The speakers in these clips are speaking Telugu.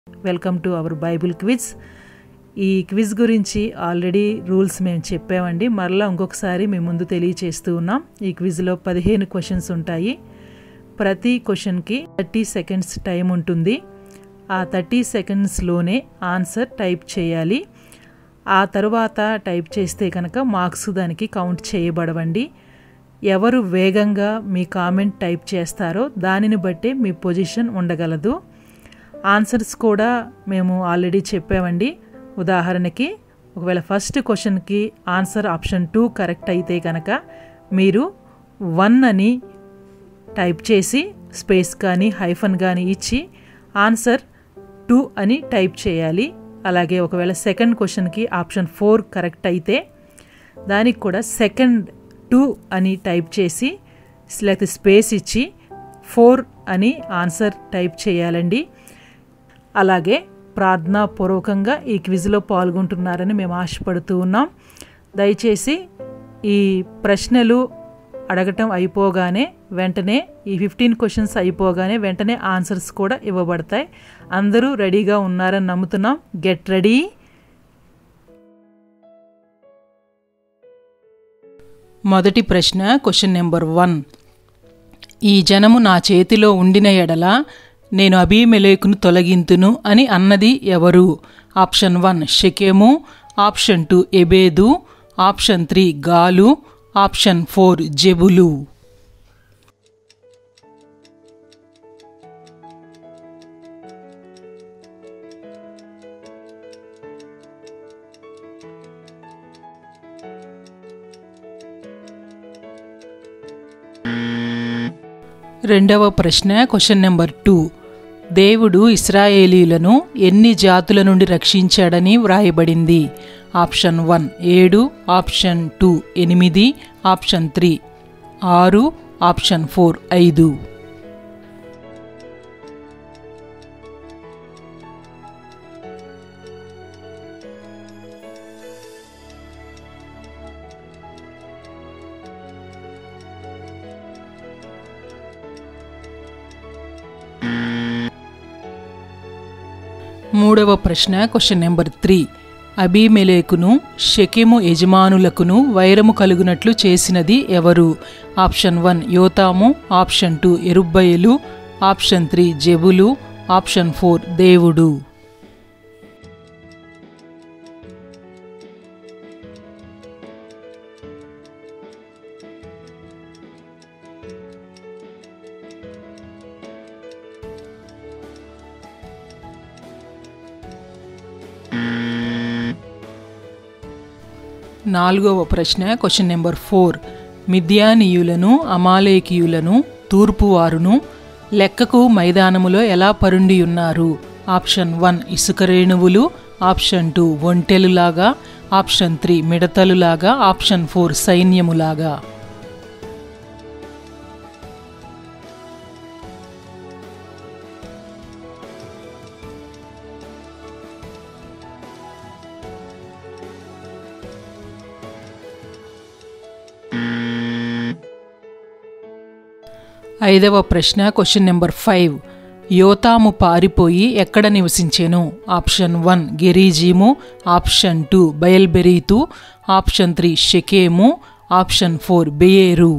welcome to our Bible quiz ఈ క్విజ్ గురించి ఆల్రెడీ రూల్స్ మేము చెప్పామండి మరలా ఇంకొకసారి మేము ముందు తెలియచేస్తూ ఉన్నాం ఈ క్విజ్లో పదిహేను క్వశ్చన్స్ ఉంటాయి ప్రతి క్వశ్చన్కి థర్టీ సెకండ్స్ టైం ఉంటుంది ఆ థర్టీ సెకండ్స్లోనే ఆన్సర్ టైప్ చేయాలి ఆ తరువాత టైప్ చేస్తే కనుక మార్క్స్ దానికి కౌంట్ చేయబడవండి ఎవరు వేగంగా మీ కామెంట్ టైప్ చేస్తారో దానిని బట్టే మీ పొజిషన్ ఉండగలదు ఆన్సర్స్ కూడా మేము ఆల్రెడీ చెప్పామండి ఉదాహరణకి ఒకవేళ ఫస్ట్ క్వశ్చన్కి ఆన్సర్ ఆప్షన్ టూ కరెక్ట్ అయితే కనుక మీరు వన్ అని టైప్ చేసి స్పేస్ కానీ హైఫన్ కానీ ఇచ్చి ఆన్సర్ టూ అని టైప్ చేయాలి అలాగే ఒకవేళ సెకండ్ క్వశ్చన్కి ఆప్షన్ ఫోర్ కరెక్ట్ అయితే దానికి కూడా సెకండ్ టూ అని టైప్ చేసి లేకపోతే స్పేస్ ఇచ్చి ఫోర్ అని ఆన్సర్ టైప్ చేయాలండి అలాగే ప్రార్థనాపూర్వకంగా ఈ క్విజ్లో పాల్గొంటున్నారని మేము ఆశపడుతూ ఉన్నాం దయచేసి ఈ ప్రశ్నలు అడగటం అయిపోగానే వెంటనే ఈ ఫిఫ్టీన్ క్వశ్చన్స్ అయిపోగానే వెంటనే ఆన్సర్స్ కూడా ఇవ్వబడతాయి అందరూ రెడీగా ఉన్నారని నమ్ముతున్నాం గెట్ రెడీ మొదటి ప్రశ్న క్వశ్చన్ నెంబర్ వన్ ఈ జనము నా చేతిలో ఉండిన ఎడల నేను అబీమెలేకును తొలగింతును అని అన్నది ఎవరు ఆప్షన్ వన్ షెకెము ఆప్షన్ టూ ఎబేదు ఆప్షన్ త్రీ గాలు ఆప్షన్ ఫోర్ జెబులు రెండవ ప్రశ్న క్వశ్చన్ నెంబర్ టూ దేవుడు ఇస్రాయేలీలను ఎన్ని జాతుల నుండి రక్షించాడని వ్రాయబడింది ఆప్షన్ వన్ ఏడు ఆప్షన్ టూ ఎనిమిది ఆప్షన్ త్రీ ఆరు ఆప్షన్ ఫోర్ ఐదు మూడవ ప్రశ్న క్వశ్చన్ నెంబర్ త్రీ అబీమెలేకును షెకెము యజమానులకును వైరము కలుగునట్లు చేసినది ఎవరు ఆప్షన్ వన్ యోతాము ఆప్షన్ టూ ఎరుబ్బయలు ఆప్షన్ త్రీ జెబులు ఆప్షన్ ఫోర్ దేవుడు నాలుగవ ప్రశ్న క్వశ్చన్ నెంబర్ ఫోర్ మిథ్యానీయులను అమాలేకీయులను తూర్పువారును లెక్కకు మైదానములో ఎలా పరుండి ఉన్నారు ఆప్షన్ వన్ ఇసుక రేణువులు ఆప్షన్ టూ ఒంటెలులాగా ఆప్షన్ త్రీ మిడతలులాగా ఆప్షన్ ఫోర్ సైన్యములాగా ఐదవ ప్రశ్న క్వశ్చన్ నెంబర్ ఫైవ్ యోతాము పారిపోయి ఎక్కడ నివసించెను ఆప్షన్ వన్ గెరీజీము ఆప్షన్ టూ బయల్బెరీతు ఆప్షన్ త్రీ షెకేము ఆప్షన్ ఫోర్ బెయేరు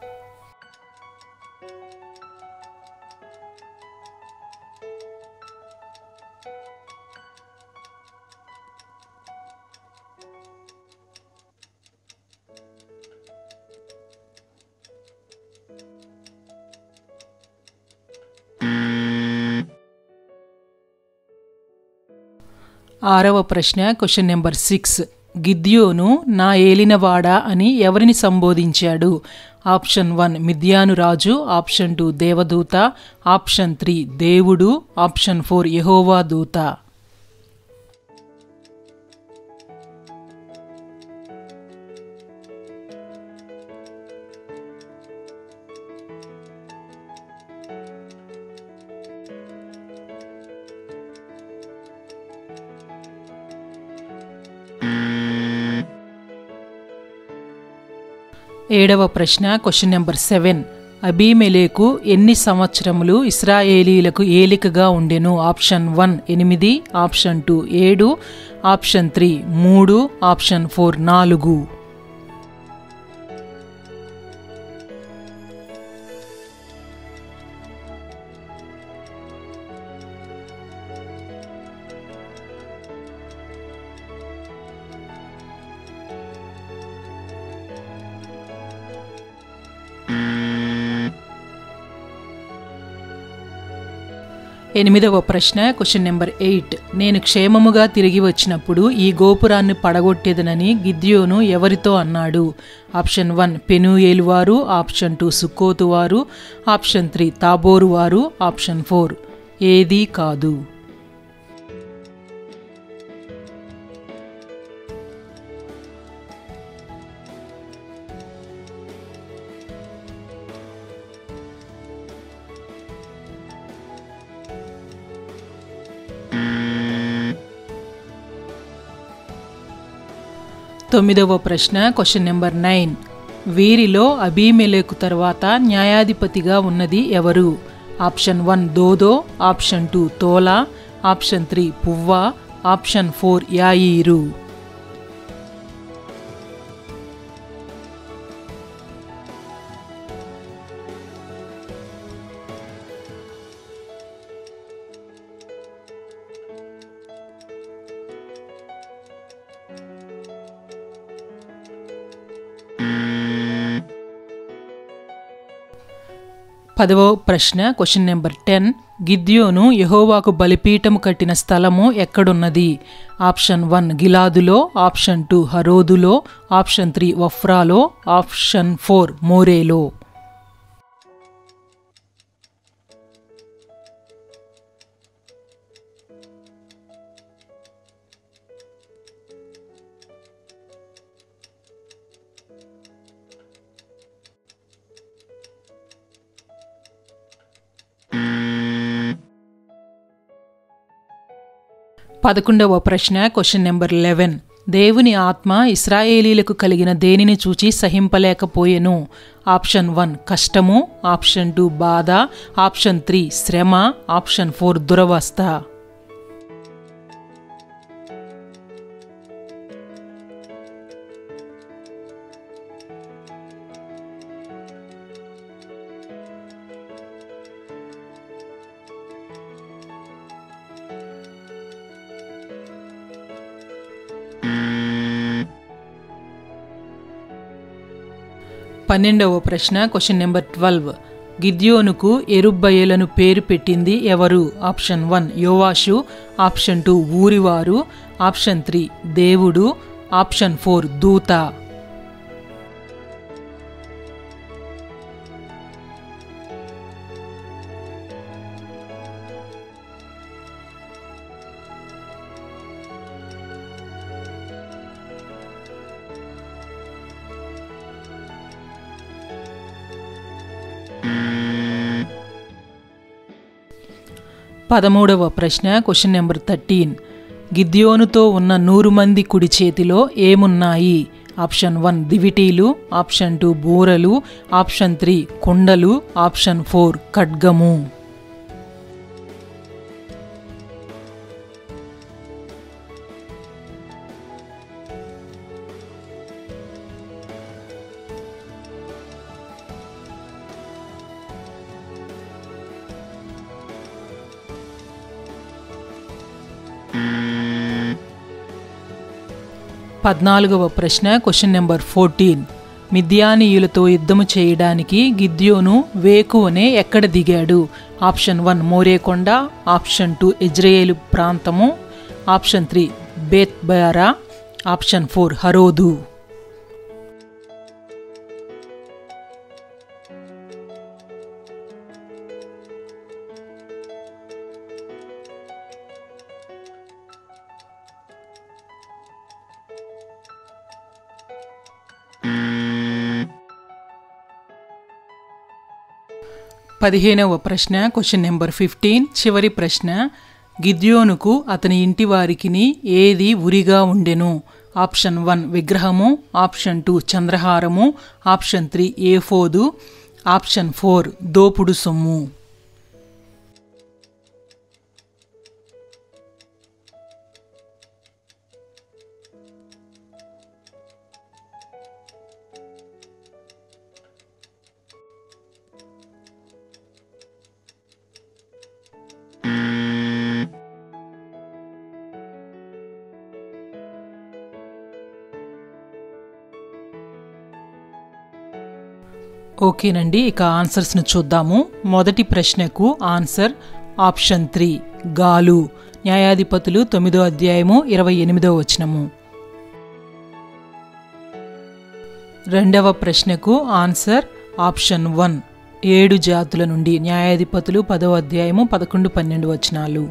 ఆరవ ప్రశ్న క్వశ్చన్ నెంబర్ సిక్స్ గిద్యోను నా ఏలినవాడా అని ఎవరిని సంబోధించాడు ఆప్షన్ వన్ మిథ్యాను రాజు ఆప్షన్ టూ దేవదూత ఆప్షన్ త్రీ దేవుడు ఆప్షన్ ఫోర్ యహోవా దూత ఏడవ ప్రశ్న క్వశ్చన్ నెంబర్ సెవెన్ అబీమెలేకు ఎన్ని సంవత్సరములు ఇస్రాయేలీలకు ఏలికగా ఉండెను ఆప్షన్ వన్ ఎనిమిది ఆప్షన్ టూ ఏడు ఆప్షన్ త్రీ మూడు ఆప్షన్ ఫోర్ నాలుగు ఎనిమిదవ ప్రశ్న క్వశ్చన్ నెంబర్ ఎయిట్ నేను క్షేమముగా తిరిగి వచ్చినప్పుడు ఈ గోపురాన్ని పడగొట్టేదనని గిద్యోను ఎవరితో అన్నాడు ఆప్షన్ వన్ పెనుయేలు వారు ఆప్షన్ టూ సుక్కోతు వారు ఆప్షన్ త్రీ తాబోరు వారు ఆప్షన్ ఫోర్ ఏదీ కాదు తొమ్మిదవ ప్రశ్న క్వశ్చన్ నెంబర్ నైన్ వీరిలో అబీమెలెకు తర్వాత న్యాయాధిపతిగా ఉన్నది ఎవరు ఆప్షన్ వన్ దోదో ఆప్షన్ టూ తోలా ఆప్షన్ త్రీ పువ్వ ఆప్షన్ ఫోర్ యాయీరు పదవ ప్రశ్న క్వశ్చన్ నెంబర్ టెన్ గిద్యోను యహోవాకు బలిపీఠము కట్టిన స్థలము ఎక్కడున్నది ఆప్షన్ వన్ గిలాదులో ఆప్షన్ టూ హరోదులో ఆప్షన్ త్రీ వఫ్రాలో ఆప్షన్ ఫోర్ మోరేలో పదకొండవ ప్రశ్న క్వశ్చన్ నెంబర్ లెవెన్ దేవుని ఆత్మ ఇస్రాయేలీలకు కలిగిన దేనిని చూచి సహింపలేకపోయెను ఆప్షన్ వన్ కష్టము ఆప్షన్ టూ బాధ ఆప్షన్ త్రీ శ్రమ ఆప్షన్ ఫోర్ దురవస్థ పన్నెండవ ప్రశ్న క్వశ్చన్ నెంబర్ ట్వెల్వ్ గిద్యోనుకు ఎరుబ్బయ్యలను పేరు పెట్టింది ఎవరు ఆప్షన్ వన్ యోవాషు ఆప్షన్ టూ ఊరివారు ఆప్షన్ త్రీ దేవుడు ఆప్షన్ ఫోర్ దూత పదమూడవ ప్రశ్న క్వశ్చన్ నెంబర్ థర్టీన్ గిద్యోనుతో ఉన్న నూరు మంది కుడి చేతిలో ఏమున్నాయి ఆప్షన్ వన్ దివిటీలు ఆప్షన్ టూ బూరలు ఆప్షన్ త్రీ కుండలు ఆప్షన్ ఫోర్ ఖడ్గము పద్నాలుగవ ప్రశ్న క్వశ్చన్ నెంబర్ ఫోర్టీన్ మిద్యానీయులతో యుద్ధము చేయడానికి గిద్యోను వేకువనే ఎక్కడ దిగాడు ఆప్షన్ వన్ మోరేకొండ ఆప్షన్ టూ ఇజ్రాయేలు ప్రాంతము ఆప్షన్ త్రీ బేత్బయారా ఆప్షన్ ఫోర్ హరోదు పదిహేనవ ప్రశ్న క్వశ్చన్ నెంబర్ ఫిఫ్టీన్ చివరి ప్రశ్న గిద్యోనుకు అతని ఇంటి వారికిని ఏది ఉరిగా ఉండెను ఆప్షన్ వన్ విగ్రహము ఆప్షన్ టూ చంద్రహారము ఆప్షన్ త్రీ ఏఫోదు ఆప్షన్ ఫోర్ దోపుడు సొమ్ము ఓకేనండి ఇక ఆన్సర్స్ను చూద్దాము మొదటి ప్రశ్నకు ఆన్సర్ ఆప్షన్ త్రీ గాలు న్యాయాధిపతులు తొమ్మిదో అధ్యాయము ఇరవై ఎనిమిదో వచనము రెండవ ప్రశ్నకు ఆన్సర్ ఆప్షన్ వన్ ఏడు జాతుల నుండి న్యాయాధిపతులు పదో అధ్యాయము పదకొండు పన్నెండు వచనాలు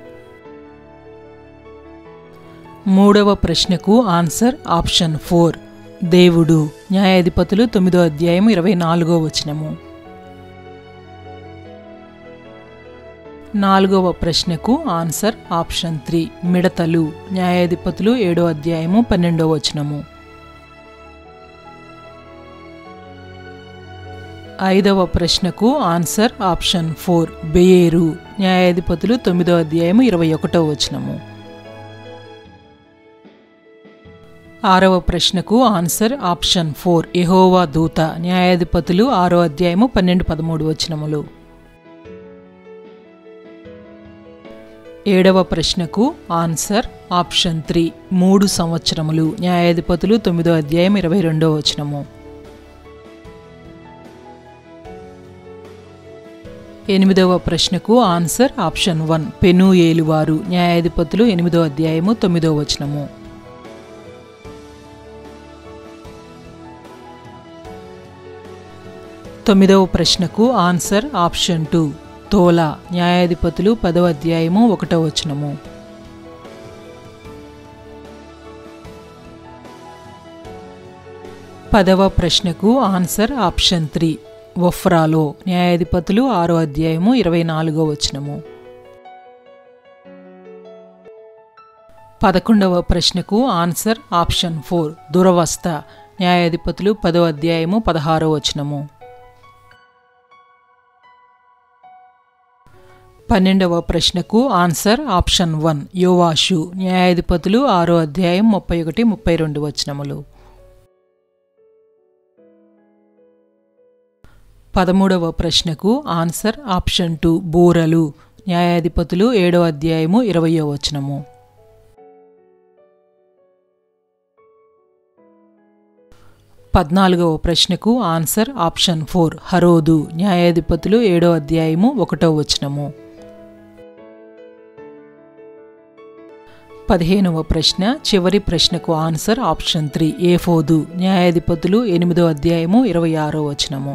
మూడవ ప్రశ్నకు ఆన్సర్ ఆప్షన్ ఫోర్ దేవుడు న్యాయాధిపతులు తొమ్మిదో అధ్యాయం ఇరవై నాలుగో వచనము నాలుగవ ప్రశ్నకు ఆన్సర్ ఆప్షన్ త్రీ మిడతలు న్యాయాధిపతులు ఏడో అధ్యాయము పన్నెండో వచనము ఐదవ ప్రశ్నకు ఆన్సర్ ఆప్షన్ ఫోర్ బేయేరు న్యాయాధిపతులు తొమ్మిదో అధ్యాయము ఇరవై ఒకటో వచనము ఆరవ ప్రశ్నకు ఆన్సర్ ఆప్షన్ ఫోర్ ఎహోవా దూత న్యాయాధిపతులు ఆరో అధ్యాయము పన్నెండు పదమూడు వచనములు ఏడవ ప్రశ్నకు ఆన్సర్ ఆప్షన్ త్రీ మూడు సంవత్సరములు న్యాయాధిపతులు తొమ్మిదో అధ్యాయం ఇరవై రెండో వచనము ఎనిమిదవ ప్రశ్నకు ఆన్సర్ ఆప్షన్ వన్ పెను ఏలువారు న్యాయాధిపతులు ఎనిమిదో అధ్యాయము తొమ్మిదో వచనము తొమ్మిదవ ప్రశ్నకు ఆన్సర్ ఆప్షన్ టూ తోల న్యాయాధిపతులు పదవ అధ్యాయము ఒకటో వచనము పదవ ప్రశ్నకు ఆన్సర్ ఆప్షన్ త్రీ వఫ్రాలో న్యాయాధిపతులు ఆరో అధ్యాయము ఇరవై నాలుగో వచనము పదకొండవ ప్రశ్నకు ఆన్సర్ ఆప్షన్ ఫోర్ దురవస్థ న్యాయాధిపతులు పదో అధ్యాయము పదహారో వచనము పన్నెండవ ప్రశ్నకు ఆన్సర్ ఆప్షన్ వన్ యోవాషు న్యాయాధిపతులు ఆరో అధ్యాయం ముప్పై ఒకటి ముప్పై రెండు వచనములు పదమూడవ ప్రశ్నకు ఆన్సర్ ఆప్షన్ టూ బూరలు న్యాయాధిపతులు ఏడో అధ్యాయము ఇరవయో వచనము పద్నాలుగవ ప్రశ్నకు ఆన్సర్ ఆప్షన్ ఫోర్ హరోదు న్యాయాధిపతులు ఏడో అధ్యాయము ఒకటో వచనము పదిహేనవ ప్రశ్న చివరి ప్రశ్నకు ఆన్సర్ ఆప్షన్ త్రీ ఏఫోదు న్యాయాధిపతులు ఎనిమిదో అధ్యాయము ఇరవై ఆరో వచనము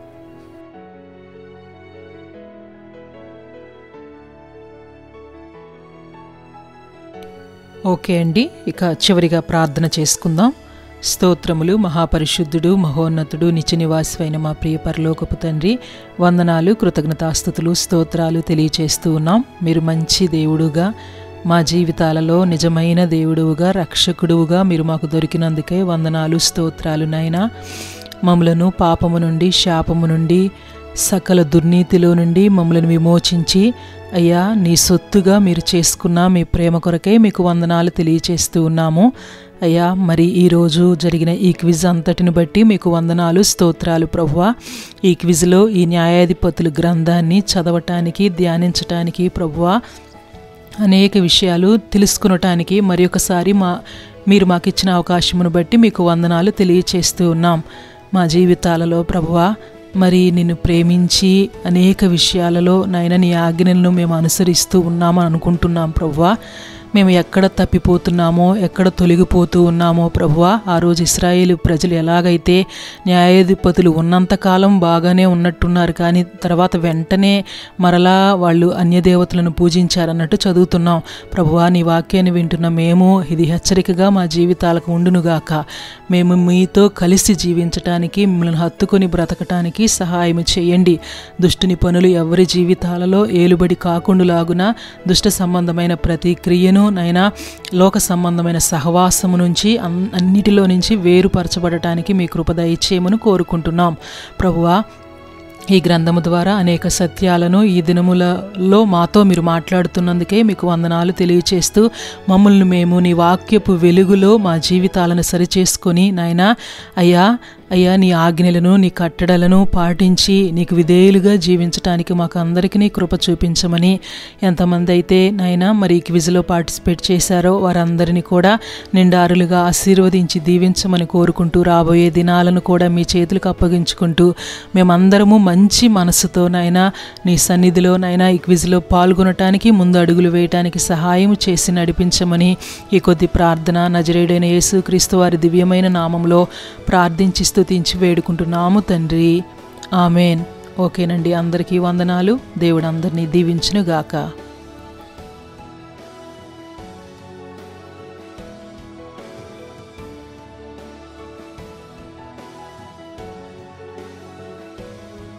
ఓకే అండి ఇక చివరిగా ప్రార్థన చేసుకుందాం స్తోత్రములు మహాపరిశుద్ధుడు మహోన్నతుడు నిత్య నివాసి మా ప్రియ పరలోకపు తండ్రి వందనాలు కృతజ్ఞతాస్థుతులు స్తోత్రాలు తెలియచేస్తూ ఉన్నాం మీరు మంచి దేవుడుగా మా జీవితాలలో నిజమైన దేవుడువుగా రక్షకుడువుగా మీరు మాకు దొరికినందుకే వందనాలు స్తోత్రాలు నాయన మమ్మలను పాపము నుండి శాపము నుండి సకల దుర్నీతిలో నుండి మమ్మల్ని విమోచించి అయ్యా నీ సొత్తుగా మీరు చేసుకున్న మీ ప్రేమ కొరకే మీకు వందనాలు తెలియచేస్తూ ఉన్నాము అయ్యా మరి ఈరోజు జరిగిన ఈ క్విజ్ అంతటిని బట్టి మీకు వందనాలు స్తోత్రాలు ప్రభువా ఈ క్విజ్లో ఈ న్యాయాధిపతుల గ్రంథాన్ని చదవటానికి ధ్యానించటానికి ప్రభువా అనేక విషయాలు తెలుసుకునటానికి మరి ఒకసారి మా మీరు మాకు ఇచ్చిన అవకాశమును బట్టి మీకు వందనాలు తెలియచేస్తూ ఉన్నాం మా జీవితాలలో ప్రభువా మరి నిన్ను ప్రేమించి అనేక విషయాలలో నాయన నీ ఆజ్ఞలను మేము అనుసరిస్తూ ఉన్నామని అనుకుంటున్నాం ప్రభువా మేము ఎక్కడ తప్పిపోతున్నామో ఎక్కడ తొలగిపోతూ ఉన్నామో ప్రభువా ఆ రోజు ఇస్రాయేల్ ప్రజలు ఎలాగైతే న్యాయాధిపతులు ఉన్నంతకాలం బాగానే ఉన్నట్టున్నారు కానీ తర్వాత వెంటనే మరలా వాళ్ళు అన్యదేవతలను పూజించారన్నట్టు చదువుతున్నాం ప్రభువా నీ వాక్యాన్ని వింటున్న మేము ఇది హెచ్చరికగా మా జీవితాలకు ఉండునుగాక మేము మీతో కలిసి జీవించటానికి మిమ్మల్ని హత్తుకొని బ్రతకటానికి సహాయం చేయండి దుష్టుని పనులు ఎవరి జీవితాలలో ఏలుబడి కాకుండాలాగున దుష్ట సంబంధమైన ప్రతి క్రియను నైనా లోక సంబంధమైన సహవాసము నుంచి అన్నిటిలో నుంచి వేరుపరచబడటానికి మీ కృప దయచేయమని కోరుకుంటున్నాం ప్రభువా ఈ గ్రంథము ద్వారా అనేక సత్యాలను ఈ దినములలో మాతో మీరు మాట్లాడుతున్నందుకే మీకు వందనాలు తెలియచేస్తూ మమ్మల్ని మేము నీ వాక్యపు వెలుగులో మా జీవితాలను సరిచేసుకొని నాయనా అయ్యా అయ్యా నీ ఆజ్ఞలను నీ కట్టడలను పాటించి నీకు విధేయులుగా జీవించడానికి మాకు అందరికీ నీ కృప చూపించమని ఎంతమంది అయితే నాయన మరి ఈ క్విజ్లో పార్టిసిపేట్ చేశారో వారందరినీ కూడా నిండారులుగా ఆశీర్వదించి దీవించమని కోరుకుంటూ రాబోయే దినాలను కూడా మీ చేతులకు అప్పగించుకుంటూ మేమందరము మంచి మనసుతో నాయన నీ సన్నిధిలో నాయన ఈ క్విజ్లో పాల్గొనటానికి ముందు అడుగులు వేయటానికి సహాయం చేసి నడిపించమని ఈ కొద్ది ప్రార్థన నజరేడైన యేసు క్రీస్తు వారి దివ్యమైన నామంలో ప్రార్థించి స్తుతించి వేడుకుంటున్నాము తండ్రి ఆమెన్ ఓకేనండి అందరికీ వందనాలు దేవుడు అందరినీ దీవించునుగాక